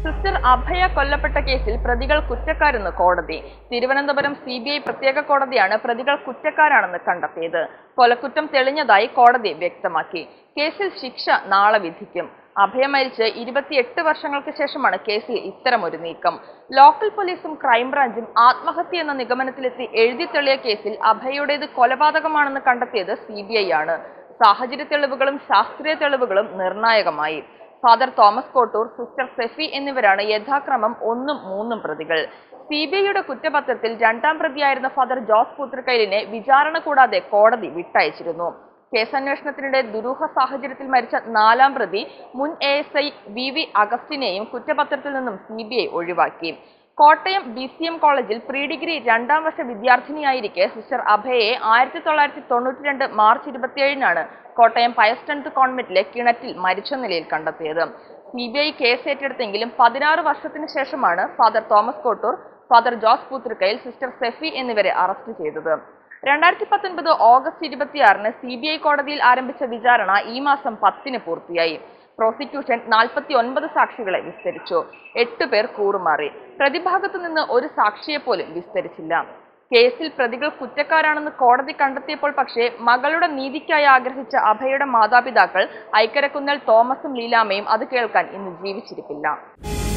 sister അഭയ കൊല്ലപ്പെട്ട കേസിൽ പ്രതികൾ കുറ്റക്കാരെന്ന് കോടതി തിരുവനന്തപുരം സി ബി ഐ പ്രത്യേക കോടതിയാണ് പ്രതികൾ കുറ്റക്കാരാണെന്ന് കണ്ടെത്തിയത് കൊലക്കുറ്റം തെളിഞ്ഞതായി കോടതി വ്യക്തമാക്കി കേസിൽ ശിക്ഷ നാളെ വിധിക്കും അഭയ മരിച്ച് ഇരുപത്തിയെട്ട് വർഷങ്ങൾക്ക് ശേഷമാണ് കേസിൽ ഇത്തരമൊരു നീക്കം ലോക്കൽ പോലീസും ക്രൈംബ്രാഞ്ചും ആത്മഹത്യ എന്ന നിഗമനത്തിലെത്തി എഴുതി തെളിയ കേസിൽ അഭയയുടേത് കൊലപാതകമാണെന്ന് കണ്ടെത്തിയത് സി ബി ഐ ആണ് സാഹചര്യ തെളിവുകളും ശാസ്ത്രീയ തെളിവുകളും നിർണായകമായി father Thomas Kottoor sister Sephy എന്നിവരാണ് യഥാക്രമം ഒന്നും മൂന്നും പ്രതികൾ സി ബി ഐയുടെ കുറ്റപത്രത്തിൽ രണ്ടാം പ്രതിയായിരുന്ന ഫാദർ ജോസ് പുത്രക്കൈലിനെ വിചാരണ കൂടാതെ കോടതി വിട്ടയച്ചിരുന്നു കേസന്വേഷണത്തിനിടെ ദുരൂഹ സാഹചര്യത്തിൽ മരിച്ച നാലാം പ്രതി മുൻ A S I V V അഗസ്റ്റിനെയും കുറ്റപത്രത്തിൽ നിന്നും സി ബി ഐ ഒഴിവാക്കി കോട്ടയം ബി സി എം കോളേജിൽ പ്രീ ഡിഗ്രി രണ്ടാം വർഷ വിദ്യാർത്ഥിനിയായിരിക്കെ സിസ്റ്റർ അഭയയെ ആയിരത്തി തൊള്ളായിരത്തി തൊണ്ണൂറ്റി രണ്ട് മാർച്ച് ഇരുപത്തിയേഴിനാണ് കോട്ടയം പയസ്റ്റൻത്ത് കോൺവെന്റിലെ കിണറ്റിൽ മരിച്ച നിലയിൽ കണ്ടെത്തിയത് സി ബി ഐ കേസ് ഏറ്റെടുത്തെങ്കിലും പതിനാറ് വർഷത്തിന് ശേഷമാണ് father Thomas Kottoor father Jose Poothrukkayil sister Sephy എന്നിവരെ അറസ്റ്റ് ചെയ്തത് രണ്ടായിരത്തി പത്തൊൻപത് ഓഗസ്റ്റ് ഇരുപത്തിയാറിന് സി ബി ഐ കോടതിയിൽ ആരംഭിച്ച വിചാരണ ഈ മാസം പത്തിന് പൂർത്തിയായി പ്രോസിക്യൂഷൻ നാൽപ്പത്തി ഒൻപത് സാക്ഷികളെ വിസ്തരിച്ചു എട്ട് പേർ കൂറുമാറി പ്രതിഭാഗത്തു നിന്ന് ഒരു സാക്ഷിയെ പോലും വിസ്തരിച്ചില്ല കേസിൽ പ്രതികൾ കുറ്റക്കാരാണെന്ന് കോടതി കണ്ടെത്തിയപ്പോൾ പക്ഷേ മകളുടെ നീതിക്കായി ആഗ്രഹിച്ച അഭയുടെ മാതാപിതാക്കൾ ഐക്കരക്കുന്നൽ തോമസും ലീലാമയും അത് കേൾക്കാൻ ഇന്ന് ജീവിച്ചിരിപ്പില്ല